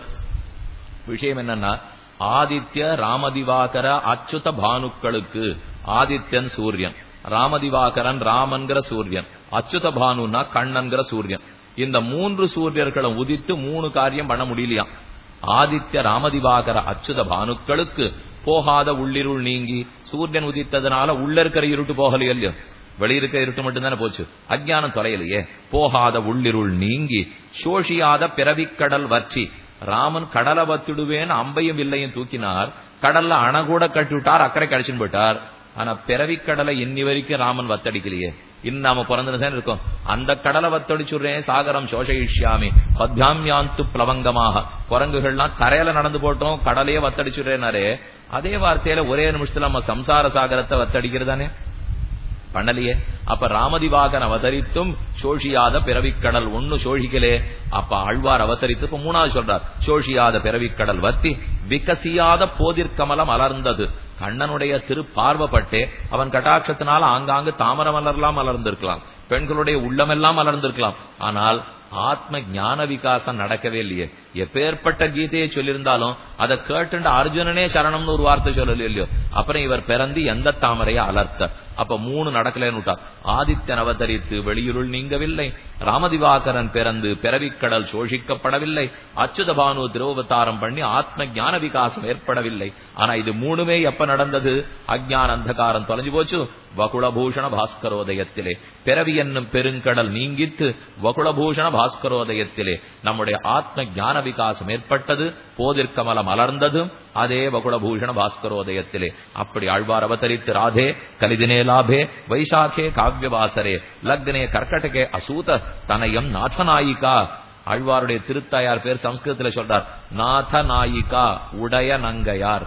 விஷயம் என்னன்னா ஆதித்ய ராமதிவாகர அச்சுத பானுக்களுக்கு ஆதித்யன் சூரியன் ராமதிவாகரன் ராமன்கிற சூரியன் அச்சுத பானுனா கண்ணன்கிற சூரியன் இந்த மூன்று சூரியர்களும் உதித்து மூணு காரியம் பண்ண முடியலையாம் ஆதித்ய ராமதிவாகர அச்சுத பானுக்களுக்கு போகாத உள்ளிருள் நீங்கி சூரியன் உதித்ததுனால உள்ள இருக்கிற இருட்டு போகலையோ இல்லையோ வெளியிருக்க இருட்டு மட்டும்தானே போச்சு அஜ்ஞானம் தொலையலையே போகாத உள்ளிருள் நீங்கி சோஷியாத பிறவிக்கடல் வற்றி ராமன் கடலை வத்திடுவேன் அம்பையும் வில்லையும் தூக்கினார் கடல்ல அணை கூட கட்டி விட்டார் அக்கறை கழிச்சுன்னு போயிட்டார் ஆனா பிறவிக்கடலை இன்னி வரைக்கும் ராமன் வத்தடிக்கலையே இன்னும் நாம பிறந்துதான் இருக்கோம் அந்த கடலை வத்தடிச்சுடுறேன் சாகரம் சோஷயிஷ்யாமி பத்யாமியாந்து பிளவங்கமாக குரங்குகள்லாம் தரையில நடந்து போட்டோம் கடலையே வத்தடிச்சுடுறேனாரே அதே வார்த்தையில ஒரே நிமிஷத்துல நம்ம சம்சார சாகரத்தை வத்தடிக்கிறதானே பண்ணலையே அப்ப ராமதிவாகன் அவதரித்தும் சோழியாத பிறவிக்கடல் ஒண்ணு சோழிக்கலே அப்ப ஆழ்வார் அவதரித்து இப்ப மூணாவது சொல்றார் சோழியாத பிறவிக்கடல் வத்தி விகசியாத போதிர்கமலம் அலர்ந்தது கண்ணனுடைய திருப்பார்வப்பட்டே அவன் கட்டாட்சத்தினால் ஆங்காங்கு தாமர மலர்லாம் மலர்ந்திருக்கலாம் பெண்களுடைய உள்ளமெல்லாம் மலர்ந்திருக்கலாம் ஆனால் ஆத்ம ஞான விகாசம் நடக்கவே இல்லையே எப்பேற்பட்ட கீதையை சொல்லியிருந்தாலும் அதை கேட்டுண்டு அர்ஜுனனே சரணம்னு ஒரு வார்த்தை சொல்லல இல்லையோ அப்புறம் இவர் பிறந்து எந்த தாமரைய அலர்த்த அப்ப மூணு நடக்கலன்னு விட்டார் ஆதித்யன் அவதரித்து வெளியுருள் நீங்கவில்லை ராமதிவாகரன் பிறந்து பிறவிக்கடல் சோஷிக்கப்படவில்லை அச்சுத பானு திருவவதாரம் பண்ணி ஆத்ம ஞான விகாசம் ஏற்படவில்லை ஆனா இது மூணுமே எப்ப நடந்தது அஜ்ஞான அந்தகாரம் தொலைஞ்சு போச்சு வகுளபூஷண பாஸ்கரோதயத்திலே பிறவி என்னும் பெருங்கடல் நீங்கித்து வகுளபூஷண பாஸ்கரோதயத்திலே நம்முடைய ஆத்ம ஞான விகாசம் ஏற்பட்டது போதிர்கமலம் மலர்ந்தது அதே வகுளபூஷண பாஸ்கரோதயத்திலே அப்படி ஆழ்வார் அவதரித்து ராதே கலிதினே லாபே வைசாಖே காவியவாசரே லக்னே கர்க்கடகே அசூத தனயம் நாதநாயிகா ஆழ்வாருடைய திருத்தாயார் பேர் சம்ஸ்கிருதத்துல சொல்றார் நாதநாயிகா உடைய நங்கையார்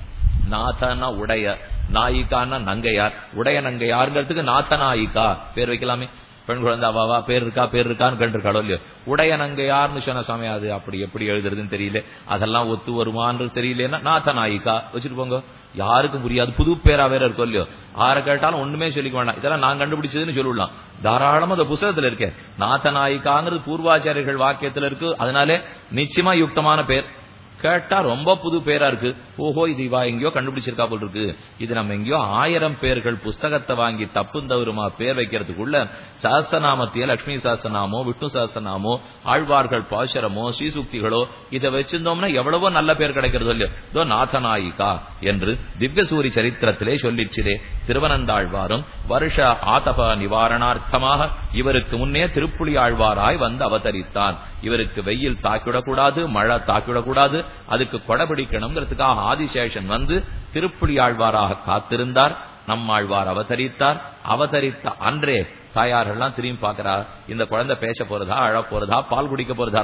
நாதன உடைய நாயிகான்னா நங்கையார் உடைய நங்கையாருங்கிறதுக்கு நாத்த நாயிகா பேர் வைக்கலாமே பெண் குழந்தை அவாவா பேர் இருக்கா பேர் இருக்கான்னு கண்டிருக்காளோ இல்லையோ உடைய நங்கையார்னு சொன்ன சமயம் அது அப்படி எப்படி எழுதுறதுன்னு தெரியல அதெல்லாம் ஒத்து வருமான்னு தெரியலன்னா நாத்த நாயிகா வச்சுட்டு போங்க யாருக்கும் புரியாது புது பேரா வேற இருக்கும் இல்லையோ ஆற கேட்டாலும் ஒண்ணுமே சொல்லிக்க வேண்டாம் இதெல்லாம் நான் கண்டுபிடிச்சதுன்னு சொல்லலாம் தாராளமா அந்த புத்தகத்துல இருக்கேன் நாத்த நாயிகாங்கிறது பூர்வாச்சாரியர்கள் வாக்கியத்துல இருக்கு அதனாலே நிச்சயமா யுக்தமான பேர் கேட்டா ரொம்ப புது பேரா இருக்கு ஓஹோ இது இவா எங்கேயோ கண்டுபிடிச்சிருக்கா போல் இருக்கு இது நம்ம எங்கேயோ ஆயிரம் பேர்கள் புஸ்தகத்தை வாங்கி தப்பு தவறுமா பேர் வைக்கிறதுக்குள்ள சஹசநாமத்திய லட்சுமி சஹசநாமோ விஷ்ணு சஹசநாமோ ஆழ்வார்கள் பாசுரமோ ஸ்ரீசுக்திகளோ இதை வச்சிருந்தோம்னா எவ்வளவோ நல்ல பேர் கிடைக்கிறது இல்லையோ இதோ நாதநாயிகா என்று திவ்யசூரி சரித்திரத்திலே சொல்லிச்சிலே திருவனந்தாழ்வாரும் வருஷ ஆதப நிவாரணார்த்தமாக இவருக்கு முன்னே திருப்புலி ஆழ்வாராய் வந்து அவதரித்தான் இவருக்கு வெயில் தாக்கிவிடக்கூடாது மழை தாக்கிவிடக்கூடாது அதுக்கு கொடைபிடிக்கணுங்கிறதுக்காக ஆதிசேஷன் வந்து திருப்புலி ஆழ்வாராக காத்திருந்தார் நம்மாழ்வார் அவதரித்தார் அவதரித்த அன்றே தாயார்கள்லாம் திரும்பி பாக்குறா இந்த குழந்தை பேச போறதா அழ போறதா பால் குடிக்க போறதான்னா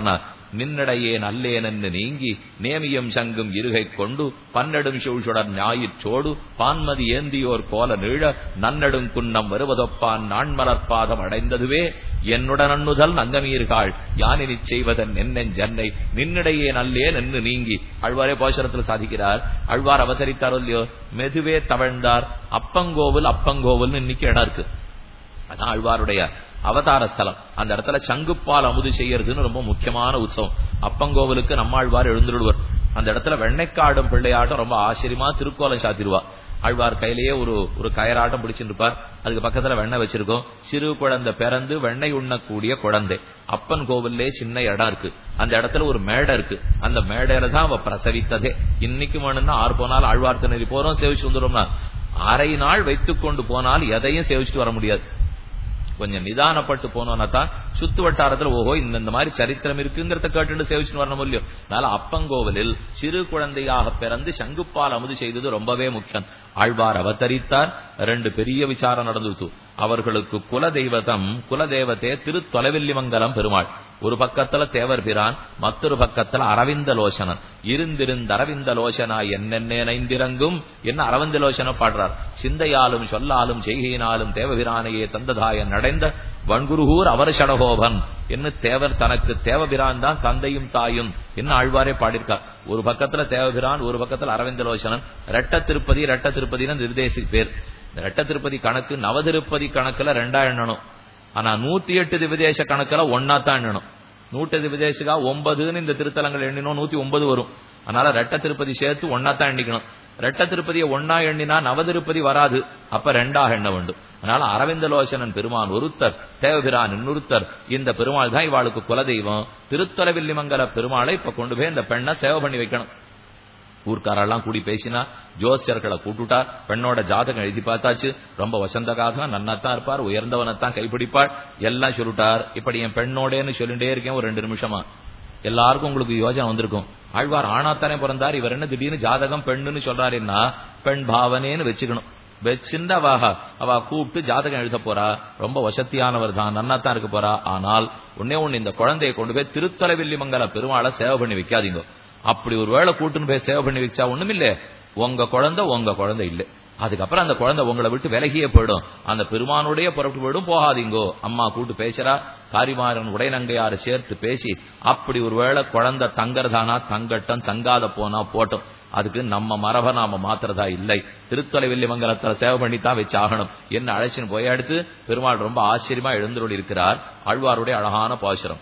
நின்னடையே நல்லேனென்னு நீங்கி நேமியம் சங்கும் இருகை கொண்டு பன்னெடும் சூழ்சுடர் ஞாயிற்றோடு பான்மதி ஏந்தியோர் கோல நீழ நன்னடும் குன்னம் வருவதொப்பான் நான்மலர்பாதம் அடைந்ததுவே என்னுடன் அண்ணுதல் நங்கமீர்கள் யானினி செய்வதன் என்னென் ஜன்னை நின்னிடையே நல்லேன் என்று நீங்கி அழ்வாரே போஷரத்தில் சாதிக்கிறார் அழ்வார் அவதரித்தாரோ இல்லையோ மெதுவே தவழ்ந்தார் அப்பங்கோவில் அப்பங்கோவில்னு இன்னைக்கு இடம் இருக்கு அதான் அழ்வாருடைய அவதார ஸ்தலம் அந்த இடத்துல சங்குப்பால் அமுது செய்யறதுன்னு ரொம்ப முக்கியமான உற்சவம் அப்பங்கோவிலுக்கு நம்மாழ்வார் எழுந்துடுவர் அந்த இடத்துல வெண்ணைக்காடும் பிள்ளையாட்டம் ரொம்ப ஆச்சரியமா திருக்கோலம் சாத்திருவா ஆழ்வார் கையிலேயே ஒரு ஒரு கயராட்டம் பிடிச்சிட்டு இருப்பார் அதுக்கு பக்கத்துல வெண்ணெய் வச்சிருக்கோம் சிறு குழந்தை பிறந்து வெண்ணெய் உண்ணக்கூடிய குழந்தை அப்பன் கோவில்லே சின்ன இடம் இருக்கு அந்த இடத்துல ஒரு மேடை இருக்கு அந்த மேடையில தான் அவ பிரசவித்ததே இன்னைக்கு வேணும்னா ஆறு போனால் ஆழ்வார் திணறி போறோம் சேவிச்சு வந்துடும்னா அரை நாள் வைத்துக் கொண்டு போனால் எதையும் சேவிச்சுட்டு வர முடியாது கொஞ்சம் நிதானப்பட்டு போனோம்னா தான் சுத்து வட்டாரத்துல ஓஹோ இந்த இந்த மாதிரி சரித்திரம் இருக்குங்கிறத கேட்டு சேவிச்சுட்டு வரணும் இல்லையோ அதனால அப்பங்கோவிலில் சிறு குழந்தையாக பிறந்து சங்குப்பால் அமுது செய்தது ரொம்பவே முக்கியம் ஆழ்வார் அவதரித்தார் ரெண்டு பெரிய விசாரம் நடந்துச்சு அவர்களுக்கு குல தெய்வதம் குல தேவதே திரு தொலைவில்லிமங்கலம் பெருமாள் ஒரு பக்கத்துல தேவர் பிரான் மற்றொரு பக்கத்துல அரவிந்த லோசனன் இருந்திருந்த அரவிந்த லோசனா என்னென்னைந்திரங்கும் என்ன அரவிந்த லோசன பாடுறார் சிந்தையாலும் சொல்லாலும் செய்கையினாலும் தேவபிரானையே தந்ததாயன் அடைந்த வன்குருகூர் அவர் சடகோபன் என்ன தேவர் தனக்கு தேவபிரான் தான் தந்தையும் தாயும் என்ன ஆழ்வாரே பாடியிருக்கார் ஒரு பக்கத்துல தேவபிரான் ஒரு பக்கத்துல அரவிந்த லோசனன் ரெட்ட திருப்பதி ரெட்ட திருப்பதினு நிர்தேசி பேர் இந்த ரெட்ட திருப்பதி கணக்கு நவதிருப்பதி கணக்குல ரெண்டா எண்ணணும் ஆனா நூத்தி எட்டு திவிதேச கணக்குல ஒன்னா தான் எண்ணணும் நூற்றி திவிதேசகா ஒன்பதுன்னு இந்த திருத்தலங்கள் எண்ணினோம் நூத்தி ஒன்பது வரும் அதனால ரெட்ட திருப்பதி சேர்த்து ஒன்னா தான் எண்ணிக்கணும் ரெட்ட திருப்பதியை ஒன்னா எண்ணினா நவதிருப்பதி வராது அப்ப ரெண்டாக எண்ண வேண்டும் அதனால அரவிந்தலோசனன் பெருமான் ஒருத்தர் தேவபிரான் இன்னொருத்தர் இந்த பெருமாள் தான் இவாளுக்கு குலதெய்வம் திருத்தொலைவில்லிமங்கல பெருமாளை இப்ப கொண்டு போய் இந்த பெண்ணை சேவை பண்ணி வைக்கணும் ஊர்க்காரெல்லாம் கூடி பேசினா ஜோசியர்களை கூட்டுட்டார் பெண்ணோட ஜாதகம் எழுதி பார்த்தாச்சு ரொம்ப வசந்தகாக நன்னாத்தான் இருப்பார் உயர்ந்தவனைத்தான் கைப்பிடிப்பாள் எல்லாம் சொல்லிட்டார் இப்படி என் பெண்ணோடேன்னு சொல்லிட்டே இருக்கேன் ஒரு ரெண்டு நிமிஷமா எல்லாருக்கும் உங்களுக்கு யோஜனை வந்திருக்கும் ஆழ்வார் ஆணாத்தானே பிறந்தார் இவர் என்ன திடீர்னு ஜாதகம் பெண்ணுன்னு சொல்றாருன்னா பெண் பாவனேன்னு வச்சுக்கணும் வச்சிருந்த அவ அவ கூப்பிட்டு ஜாதகம் எழுத போறா ரொம்ப வசத்தியானவர் தான் நன்னாத்தான் இருக்க போறா ஆனால் ஒன்னே ஒண்ணு இந்த குழந்தையை கொண்டு போய் திருத்தொலைவில்லிமங்கல பெருமாளை சேவை பண்ணி வைக்காதீங்க அப்படி ஒரு வேளை கூட்டுன்னு போய் சேவை பண்ணி வச்சா ஒண்ணும் இல்ல உங்க குழந்தை உங்க குழந்தை இல்ல அதுக்கப்புறம் அந்த குழந்தை உங்களை விட்டு விலகியே போயிடும் அந்த பெருமானுடைய புறப்பட்டு போயிடும் போகாதீங்கோ அம்மா கூட்டு பேசுறா காரிமாரன் உடைநங்கையார சேர்த்து பேசி அப்படி ஒரு வேளை குழந்தை தங்கறதானா தங்கட்டம் தங்காத போனா போட்டோம் அதுக்கு நம்ம மரபை நாம மாத்துறதா இல்லை திருத்தொலைவில்லிமங்கலத்துல சேவை பண்ணித்தான் வச்சு ஆகணும் என்ன அழைச்சின்னு போய் அடுத்து பெருமாள் ரொம்ப ஆச்சரியமா எழுந்தருள் இருக்கிறார் ஆழ்வாருடைய அழகான பாசுரம்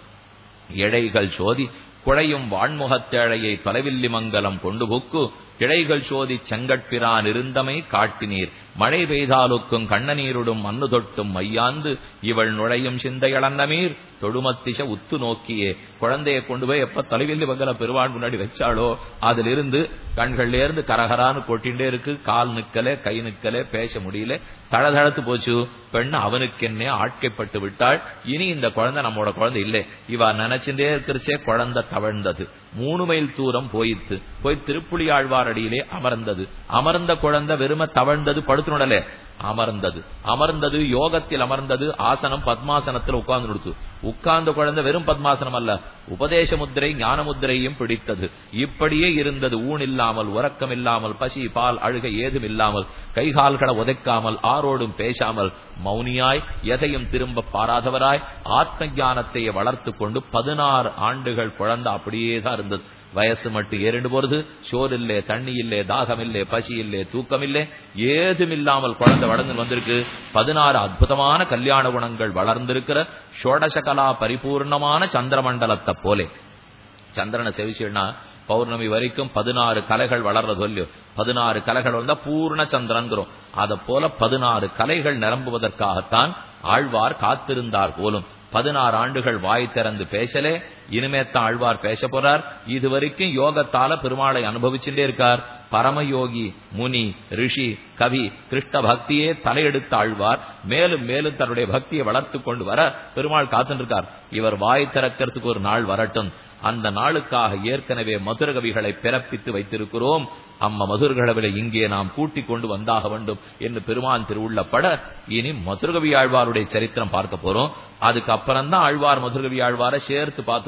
எழைகள் சோதி குழையும் வான்முகத்தேழையை தொலைவில்லிமங்கலம் கொண்டு புக்கு கிளைகள் சோதி செங்கட்பிரான் இருந்தமை காட்டினீர் மழை பெய்தாலுக்கும் கண்ணநீருடும் மண்ணு தொட்டும் மையாந்து இவள் நுழையும் சிந்தையளன்னமீர் தொடுமத்திச உத்து நோக்கியே குழந்தையை கொண்டு போய் எப்ப தொலைவில்லி மங்கல பெருவான் முன்னாடி வச்சாலோ அதுல இருந்து கண்கள்ல இருந்து கரகரான்னு கொட்டிண்டே இருக்கு கால் நிக்கல கை நிக்கல பேச முடியல தழதழத்து போச்சு பெண் அவனுக்கென்னே ஆட்கைப்பட்டு விட்டாள் இனி இந்த குழந்தை நம்மோட குழந்தை இல்லை இவ நினைச்சுட்டே இருக்கிறச்சே குழந்தை தவழ்ந்தது மூணு மைல் தூரம் போயித்து போய் திருப்புலி ஆழ்வார் அடியிலே அமர்ந்தது அமர்ந்த குழந்தை வெறும தவழ்ந்தது படுத்துனடலே அமர்ந்தது அமர்ந்தது யோகத்தில் அமர்ந்தது ஆசனம் பத்மாசனத்தில் உட்கார்ந்து கொடுத்து உட்கார்ந்த குழந்தை வெறும் பத்மாசனம் அல்ல உபதேச முத்திரை ஞான முத்திரையும் பிடித்தது இப்படியே இருந்தது ஊன் இல்லாமல் உறக்கம் இல்லாமல் பசி பால் அழுகை ஏதும் இல்லாமல் கைகால்களை உதைக்காமல் ஆரோடும் பேசாமல் மௌனியாய் எதையும் திரும்ப பாராதவராய் ஆத்ம ஞானத்தை வளர்த்து கொண்டு பதினாறு ஆண்டுகள் குழந்தை அப்படியே தான் இருந்தது வயசு மட்டும் ஏறிண்டு போறது சோறு இல்லே தண்ணி இல்லே தாகம் இல்லே பசி இல்லே தூக்கம் இல்லே ஏதும் இல்லாமல் குழந்தை வளர்ந்து வந்திருக்கு பதினாறு அற்புதமான கல்யாண குணங்கள் வளர்ந்திருக்கிற ஷோடசகலா பரிபூர்ணமான சந்திரமண்டலத்தை போலே சந்திரனை செவிச்சுன்னா பௌர்ணமி வரைக்கும் பதினாறு கலைகள் வளர்றது இல்லையோ பதினாறு கலைகள் வந்தா பூர்ண சந்திரன்கிறோம் அதை போல பதினாறு கலைகள் நிரம்புவதற்காகத்தான் ஆழ்வார் காத்திருந்தார் போலும் பதினாறு ஆண்டுகள் வாய் திறந்து பேசலே இனிமேத்தான் ஆழ்வார் பேச போறார் இது வரைக்கும் யோகத்தால பெருமாளை அனுபவிச்சுட்டே இருக்கார் பரமயோகி முனி ரிஷி கவி கிருஷ்ண பக்தியே தலையெடுத்த ஆழ்வார் மேலும் மேலும் தன்னுடைய பக்தியை வளர்த்து கொண்டு வர பெருமாள் காத்துட்டு இருக்கார் இவர் வாய் திறக்கிறதுக்கு ஒரு நாள் வரட்டும் அந்த நாளுக்காக ஏற்கனவே மதுரகவிகளை பிறப்பித்து வைத்திருக்கிறோம் அம்ம மதுரகவிகளை இங்கே நாம் கூட்டிக் கொண்டு வந்தாக வேண்டும் என்று பெருமான் திருவுள்ளப்பட இனி மதுரகவி ஆழ்வாருடைய சரித்திரம் பார்க்க போறோம் அதுக்கப்புறம் தான் ஆழ்வார் மதுரகவி ஆழ்வாரை சேர்த்து பார்த்தோம்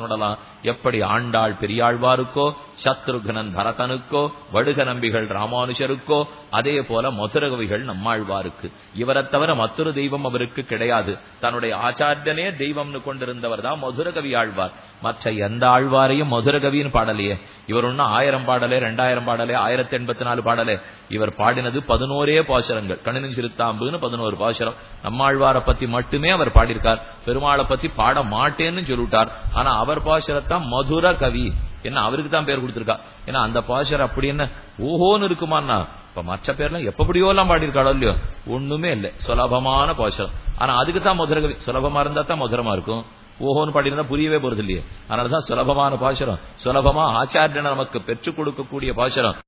சொல்லலாம் எப்படி ஆண்டாள் பெரியாழ்வாருக்கோ சத்ருகனன் பரதனுக்கோ வடுக நம்பிகள் ராமானுஷருக்கோ அதே போல மதுரகவிகள் நம்மாழ்வாருக்கு இவரை தவிர மற்றொரு தெய்வம் அவருக்கு கிடையாது தன்னுடைய ஆச்சாரியனே தெய்வம்னு கொண்டிருந்தவர் தான் மதுரகவி ஆழ்வார் மற்ற எந்த ஆழ்வாரையும் மதுரகவின்னு பாடலையே இவர் ஒன்னும் ஆயிரம் பாடலே ரெண்டாயிரம் பாடலே ஆயிரத்தி எண்பத்தி நாலு பாடலே இவர் பாடினது பதினோரே பாசுரங்கள் கணினின் சிறுத்தாம்புன்னு பதினோரு பாசுரம் நம்மாழ்வாரை பத்தி மட்டுமே அவர் பாடியிருக்கார் பெருமாளை பத்தி பாட மாட்டேன்னு சொல்லிவிட்டார் ஆனா அவர் பாசுரத்தான் மதுர கவி என்ன அவருக்கு தான் பேர் கொடுத்திருக்கா ஏன்னா அந்த பாசுரம் அப்படி என்ன ஓஹோன்னு இருக்குமான்னா இப்ப மற்ற பேர்லாம் எப்படியோ எல்லாம் பாடியிருக்காளோ இல்லையோ ஒண்ணுமே இல்லை சுலபமான பாசுரம் ஆனா அதுக்கு தான் மதுரகவி சுலபமா இருந்தா தான் மதுரமா இருக்கும் ஓஹோன்னு பாடினா புரியவே போறது இல்லையே அதனாலதான் சுலபமான பாசுரம் சுலபமா ஆச்சாரியனை நமக்கு பெற்றுக் கொடுக்கக்கூடிய பாசுரம்